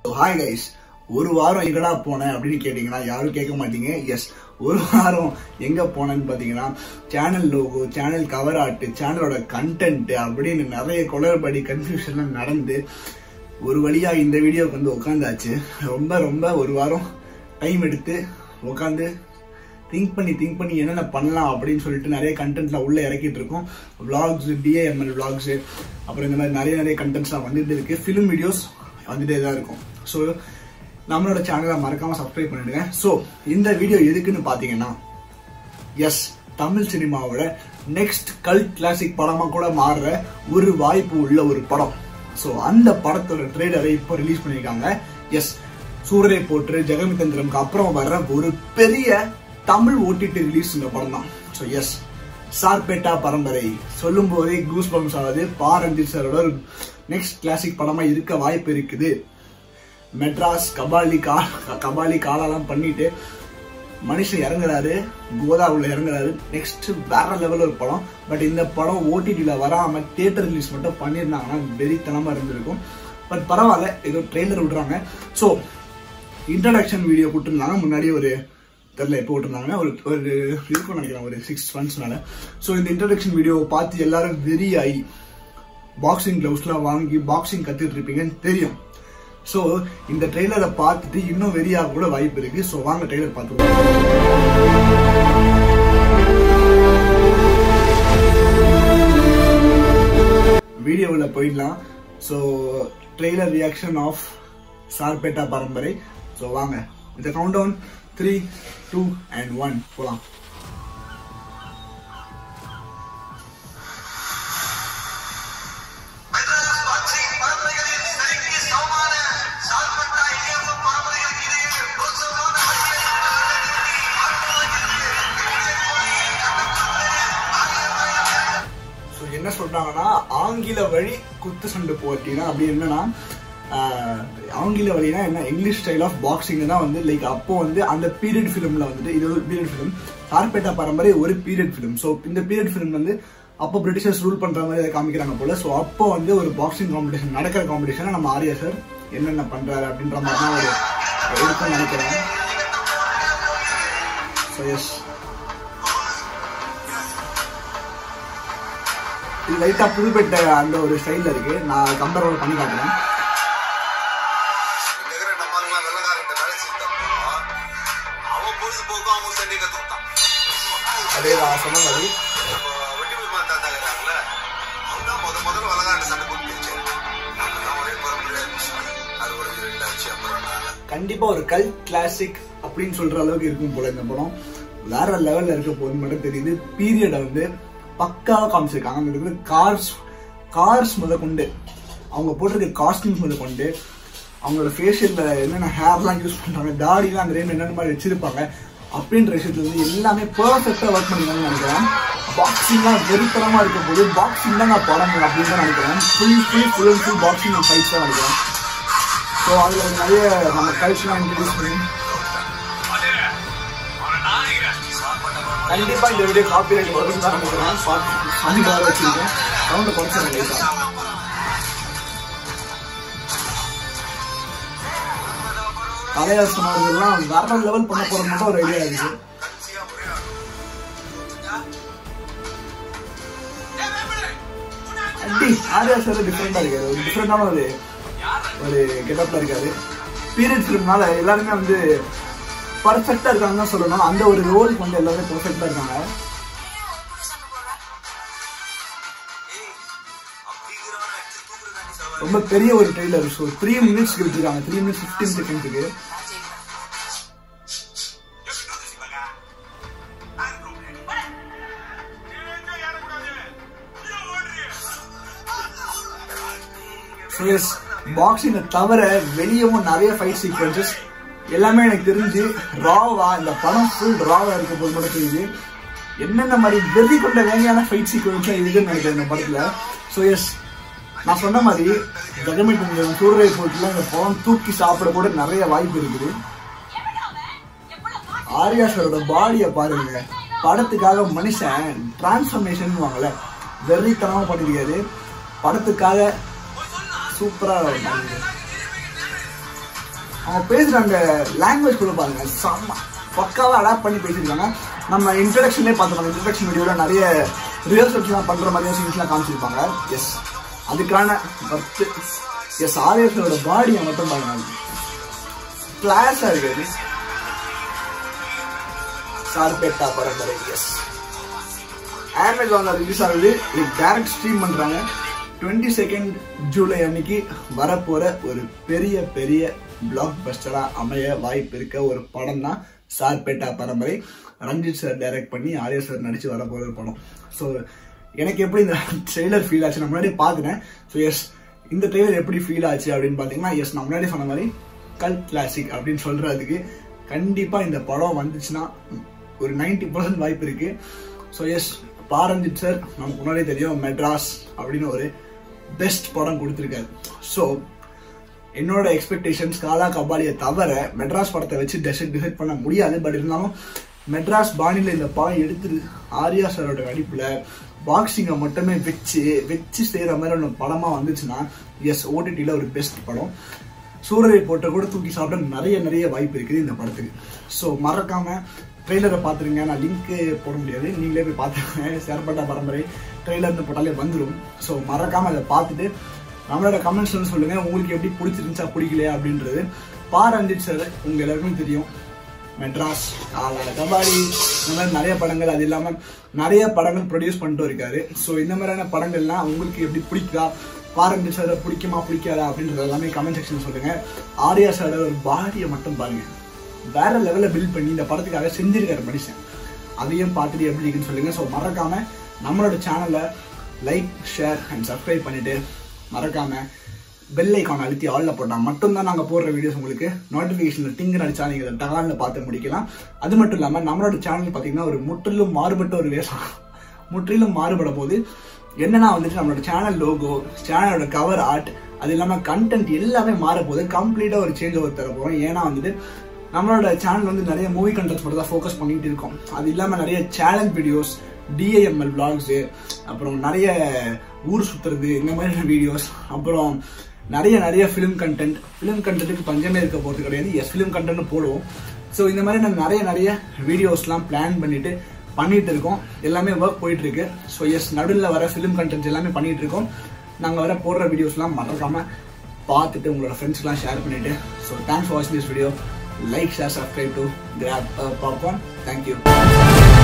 hi guys ஒரு வாரம் எங்கடா போனேன் அப்படின்னு கேட்டீங்கன்னா யாரும் கேட்க மாட்டீங்க எஸ் ஒரு வாரம் எங்க போனேன்னு பாத்தீங்கன்னா channel logo channel cover art சேனலோட கண்டென்ட் அப்படின்னு நிறைய குளறுபடி கன்ஃபியூஷன் நடந்து ஒரு வழியா இந்த வீடியோக்கு வந்து உட்காந்தாச்சு ரொம்ப ரொம்ப ஒரு வாரம் டைம் எடுத்து உட்காந்து திங்க் பண்ணி திங்க் பண்ணி என்னென்ன பண்ணலாம் அப்படின்னு சொல்லிட்டு நிறைய கண்டென்ட்ல உள்ள இறக்கிட்டு இருக்கோம் vlogs டிஏஎம்எல் vlogs அப்புறம் இந்த மாதிரி நிறைய நிறைய கண்டென்ட்ஸ்லாம் வந்துட்டு இருக்கு ஃபிலிம் வீடியோஸ் வந்துட்டே தான் இருக்கும் ஸோ நம்மளோட சேனலை மறக்காம சப்ஸ்கிரைப் பண்ணிடுங்க ஸோ இந்த வீடியோ எதுக்குன்னு பார்த்தீங்கன்னா எஸ் தமிழ் சினிமாவோட நெக்ஸ்ட் கல் கிளாசிக் படமா கூட மாறுற ஒரு வாய்ப்பு உள்ள ஒரு படம் ஸோ அந்த படத்தோட ட்ரெய்லரை இப்போ ரிலீஸ் பண்ணியிருக்காங்க எஸ் சூரரை போற்று ஜெகமிதந்திரம்க்கு அப்புறம் வர்ற ஒரு பெரிய தமிழ் ஓடிடி ரிலீஸ் இந்த படம் தான் ஸோ எஸ் சார்பேட்டா பரம்பரை சொல்லும் போதே கூஸ் பம்ஸ் ஆகுது பா ரஞ்சித் சாரோட நெக்ஸ்ட் கிளாசிக் படமா இருக்க வாய்ப்பு இருக்குது மெட்ராஸ் கபாலி கா கபாலி காலாலாம் பண்ணிட்டு மனுஷன் இறங்குறாரு கோதாவுல இறங்குறாரு நெக்ஸ்ட் வேற லெவல் ஒரு படம் பட் இந்த படம் ஓடிடியில் வராம தியேட்டர் ரிலீஸ் மட்டும் பண்ணியிருந்தாங்கன்னா வெறித்தனமா இருந்திருக்கும் பட் பரவாயில்ல ஏதோ ட்ரெய்லர் விடுறாங்க ஸோ இன்ட்ரடக்ஷன் வீடியோ போட்டிருந்தாங்க முன்னாடி ஒரு தெரில எப்போ விட்டுருந்தாங்க ஒரு ஒரு இருக்கும் நினைக்கிறேன் ஒரு சிக்ஸ் மந்த்ஸ் மேலே ஸோ இந்த இன்ட்ரடக்ஷன் வீடியோ பார்த்து எல்லாரும் வெறி ஆகி பாக்ஸிங் க்ளவுஸ்லாம் வாங்கி பாக்ஸிங் கற்றுட்டு இருப்பீங்கன்னு தெரியும் ஸோ இந்த ட்ரெய்லரை பார்த்துட்டு இன்னும் வெறியாக கூட வாய்ப்பு இருக்கு ஸோ வாங்க ட்ரெய்லர் பார்த்துருவோம் வீடியோவில் போயிடலாம் so trailer reaction of Sarpatta Parambarai so வாங்க இந்த count down three two and one போகலாம் மெட்ராஸ் பாக்ஸிங் பரம்பரைகளில் சரிக்கு சமமான சால்பட்டா இடியாப்பம் பரம்பரைகளுக்கு இடையே மோசமான ஸோ என்ன சொல்றாங்கன்னா ஆங்கில வழி குத்து சண்டை போட்டினா அப்படி என்னன்னா ஆஹ், ஆங்கில வழினா என்ன இங்கிலீஷ் ஸ்டைல் ஆஃப் பாக்ஸிங் தான் வந்து லைக் அப்போ வந்து அந்த பீரியட் ஃபிலிம்ல வந்துட்டு இது ஒரு பீரியட் ஃபிலிம் சார்பேட்டா பரம்பரை ஒரு பீரியட் ஃபிலிம் ஸோ இந்த பீரியட் ஃபிலிம் வந்து அப்போ பிரிட்டிஷர்ஸ் ரூல் பண்ற மாதிரி அதை காமிக்கிறாங்க போல ஸோ அப்போ வந்து ஒரு பாக்ஸிங் காம்படிஷன் நடக்கிற காம்படிஷனை நம்ம ஆர்யா சார் என்னென்ன பண்றாரு அப்படின்ற மாதிரி தான் ஒரு இருக்கும்னு நினைக்கிறேன் ஸோ எஸ் இது லைட்டா புதுப்பேட்டை அந்த ஒரு ஸ்டைல்ல இருக்கு நான் கம்பேரோட பண்ணி காட்டுறேன் இருக்கிற நம்மளுங்க வெள்ளக்காரர்கிட்ட வேலை செஞ்சப்போ அவன் பொழுதுபோக்கும் அவன் சண்டை கத்துக்கிட்டான் அதே நான் சொன்ன மாதிரி இப்போ வெட்டி விமான் தாத்தா இருக்கிறாங்களே அவங்க தான் முத முதல்ல வெள்ளக்காரன் சண்டை போட்டு பிடிச்சாரு நம்மலாம் ஒரே பரம்பரை அது ஒரு ரெண்டாச்சு அப்புறம் நான் கண்டிப்பா ஒரு கல் கிளாசிக் அப்படின்னு சொல்ற அளவுக்கு இருக்கும் போல இந்த படம் வேற லெவல்ல இருக்க போகுது மட்டும் தெரியுது பீரியடை வந்து பக்காவா காமிச்சிருக்காங்க அங்க இருக்கிற கார்ஸ் கார்ஸ் முத கொண்டு அவங்க போட்டிருக்க காஸ்டியூம்ஸ் முத கொண்டு அவங்களோட ஃபேஷியல்ல என்னென்ன ஹேர்லாம் யூஸ் பண்றாங்க தாடிலாம் அந்த ரேம் என்னென்ன மாதிரி வச்சிருப்பாங்க அப்படின்ற விஷயத்துல வந்து எல்லாமே பெர்ஃபெக்டா ஒர்க் பண்ணிருக்காங்கன்னு நினைக்கிறேன் பாக்ஸிங்லாம் வெறித்தனமா இருக்க போது பாக்ஸிங் தான் நான் படம் அப்படின்னு தான் நினைக்கிறேன் full full full and full boxing fights தான் நினைக்கிறேன் ஸோ அதில் நிறைய நம்ம கல்ச்சர்லாம் இன்ட்ரடியூஸ் பண்ணி கண்டிப்பா இந்த வீடியோ காப்பி ரைட் வரும்னு தான் நினைக்கிறேன் பார்த்து சவுண்ட் வர வச்சிருக்கேன் சவுண்டை குறைச்சிருங்க லைட்டா கலையாசன் அவர்கள்லாம் வேற லெவல் பண்ண போற மட்டும் ஒரு ஐடியா இருக்கு அடி ஆர்யா சார் டிஃப்ரெண்டா இருக்காரு ஒரு டிஃப்ரெண்டான ஒரு ஒரு கெட்டப்ல இருக்காரு பீரியட் ஃபிலிம்னால எல்லாருமே வந்து பர்ஃபெக்டா இருக்காங்கன்னு தான் சொல்லணும் அந்த ஒரு ரோலுக்கு வந்து எல்லாருமே பர்ஃபெக்டா இருக்காங்க ரொம்ப பெரிய ஒரு ட்ரெய்லர் ஷோ த்ரீ மினிட்ஸ்க்கு வச்சிருக்காங்க த்ரீ மினிட்ஸ் ஃபிஃப்டீன் செகண்ட்ஸுக்கு சுயஸ் பாக்ஸிங்கை தவிர வெளியவும் நிறைய ஃபைட் சீக்வன்சஸ் எல்லாமே எனக்கு தெரிஞ்சு ராவா இந்த படம் ஃபுல் ராவா இருக்க போது மட்டும் தெரியுது என்னென்ன மாதிரி வெறி கொண்ட வேலையான ஃபைட் சீக்வன்ஸ்லாம் இருக்குன்னு நினைக்கிறேன் இந்த படத்துல ஸோ எஸ் நான் சொன்ன மாதிரி ஜெகமிட் சூரிய போட்டுல இந்த படம் தூக்கி சாப்பிட கூட நிறைய வாய்ப்பு இருக்குது ஆர்யா சாரோட பாடியை பாருங்க படத்துக்காக மனுஷன் டிரான்ஸ்ஃபர்மேஷன் வாங்கல வெறித்தனமா பண்ணிருக்காரு படத்துக்காக சூப்பரா பண்ணிருக்காரு அவங்க பேசுற அந்த லாங்குவேஜ் கூட பாருங்க செம்ம பக்காவா அடாப்ட் பண்ணி பேசியிருக்காங்க நம்ம இன்ட்ரடக்ஷன்லேயே பார்த்துருப்பாங்க இன்ட்ரடக்ஷன் வீடியோவில் நிறைய ரிஹர்சல்ஸ்லாம் பண்ணுற மாதிரியான சீன்ஸ்லாம் காமிச்சிருப்பாங்க எஸ் அதுக்கான பத்து எஸ் ஆரியர்களோட பாடியை மட்டும் பாருங்க கிளாஸாக இருக்குது சார்பேட்டா பரம்பரை எஸ் அமேசான்ல ரிலீஸ் ஆகுது இது டேரக்ட் ஸ்ட்ரீம் பண்றாங்க டுவெண்ட்டி செகண்ட் ஜூலை அன்னைக்கு வரப்போற ஒரு பெரிய பெரிய பிளாக் பஸ்டரா அமைய வாய்ப்பு இருக்க ஒரு படம் தான் சார்பேட்டா பரம்பரை ரஞ்சித் சார் டைரக்ட் பண்ணி ஆர்யா சார் நடிச்சு வரப்போற ஒரு படம் ஸோ எனக்கு எப்படி இந்த ட்ரெய்லர் ஃபீல் ஆச்சு நான் முன்னாடி பார்த்துட்டேன் ஸோ எஸ் இந்த ட்ரெய்லர் எப்படி ஃபீல் ஆச்சு அப்படின்னு பார்த்தீங்கன்னா எஸ் நான் முன்னாடி சொன்ன மாதிரி கல் கிளாசிக் அப்படின்னு சொல்றதுக்கு கண்டிப்பா இந்த படம் வந்துச்சுன்னா ஒரு 90% பர்சன்ட் வாய்ப்பு இருக்கு ஸோ எஸ் பாரஞ்சித் சார் நமக்கு முன்னாடியே தெரியும் மெட்ராஸ் அப்படின்னு ஒரு பெஸ்ட் படம் கொடுத்துருக்காரு ஸோ என்னோட எக்ஸ்பெக்டேஷன்ஸ் காலா கபாலியை தவிர மெட்ராஸ் படத்தை வச்சு டிசைட் டிசைட் பண்ண முடியாது பட் இருந்தாலும் மெட்ராஸ் பாணியில் இந்த படம் எடுத்து ஆர்யா சாரோட நடிப்பில் பாக்ஸிங்கை மட்டுமே வச்சு வச்சு செய்கிற மாதிரி ஒரு படமாக வந்துச்சுன்னா எஸ் ஓடிடியில் ஒரு பெஸ்ட் படம் சூரரை போட்ட கூட தூக்கி சாப்பிட நிறைய நிறைய வாய்ப்பு இருக்குது இந்த படத்துக்கு ஸோ மறக்காம ட்ரெய்லரை பார்த்துருங்க நான் லிங்க் போட முடியாது நீங்களே போய் பார்த்துருங்க சேரப்பட்ட பரம்பரை ட்ரெய்லர்னு போட்டாலே வந்துடும் ஸோ மறக்காம அதை பார்த்துட்டு நம்மளோட கமெண்ட்ஸ் வந்து சொல்லுங்க உங்களுக்கு எப்படி பிடிச்சிருந்துச்சா பிடிக்கலையா அப்படின்றது பா ரஞ்சித் சார் உங்க எல்லாருக்கும் தெரியும் மெட்ராஸ் காலா கபாடி இந்த மாதிரி நிறைய படங்கள் அது இல்லாமல் நிறைய படங்கள் ப்ரொடியூஸ் பண்ணிட்டு இருக்காரு ஸோ இந்த மாதிரியான படங்கள்லாம் உங்களுக்கு எப்படி பிடிக்குதா பாரம்பரிய சார் பிடிக்குமா பிடிக்காதா அப்படின்றது எல்லாமே கமெண்ட் செக்ஷன் சொல்லுங்க ஆர்யா சாரோட ஒரு பாடியை மட்டும் பாருங்க வேற லெவலில் பில்ட் பண்ணி இந்த படத்துக்காக செஞ்சிருக்காரு மனுஷன் அதையும் பார்த்துட்டு எப்படி இருக்குன்னு சொல்லுங்க ஸோ மறக்காம நம்மளோட சேனலை லைக் ஷேர் அண்ட் சப்ஸ்கிரைப் பண்ணிட்டு மறக்காம பெல் ஐக்கான் அழுத்தி ஆளில் போட்டால் மட்டும்தான் நாங்கள் போடுற வீடியோஸ் உங்களுக்கு நோட்டிஃபிகேஷனில் டிங்கு அடிச்சா நீங்கள் அதை டகாலில் பார்த்து முடிக்கலாம் அது மட்டும் இல்லாமல் நம்மளோட சேனல் பார்த்தீங்கன்னா ஒரு முற்றிலும் மாறுபட்ட ஒரு வேஷம் முற்றிலும் மாறுபட போது என்னன்னா வந்துட்டு நம்மளோட சேனல் லோகோ சேனலோட கவர் ஆர்ட் அது இல்லாமல் கண்டென்ட் எல்லாமே மாற போகுது கம்ப்ளீட்டாக ஒரு சேஞ்ச் ஓவர் தர போகிறோம் ஏன்னா வந்துட்டு நம்மளோட சேனல் வந்து நிறைய மூவி கண்டென்ட்ஸ் மட்டும் தான் ஃபோக்கஸ் பண்ணிட்டு இருக்கோம் அது இல்லாமல் நிறைய சேலஞ்ச் வீடியோஸ் டிஐஎம்எல் vlogs அப்புறம் நிறைய ஊர் சுத்துறது இந்த மாதிரியான வீடியோஸ் அப்புறம் நிறைய நிறைய ஃபிலிம் கண்டென்ட் ஃபிலிம் கண்டென்ட்டுக்கு பஞ்சமே இருக்க போகிறது கிடையாது எஸ் ஃபிலிம் கண்டென்ட் போடுவோம் ஸோ இந்த மாதிரி நான் நிறைய நிறைய வீடியோஸ்லாம் பிளான் பண்ணிட்டு பண்ணிட்டு இருக்கோம் எல்லாமே ஒர்க் போயிட்டு இருக்கு ஸோ எஸ் நடுவில் வர ஃபிலிம் கண்டென்ட்ஸ் எல்லாமே பண்ணிட்டு இருக்கோம் நாங்கள் வர போடுற வீடியோஸ்லாம் மறக்காம பார்த்துட்டு உங்களோட ஃப்ரெண்ட்ஸ்லாம் ஷேர் பண்ணிட்டு ஸோ தேங்க்ஸ் ஃபார் வாட்சிங் this video like share subscribe to grab popcorn thank you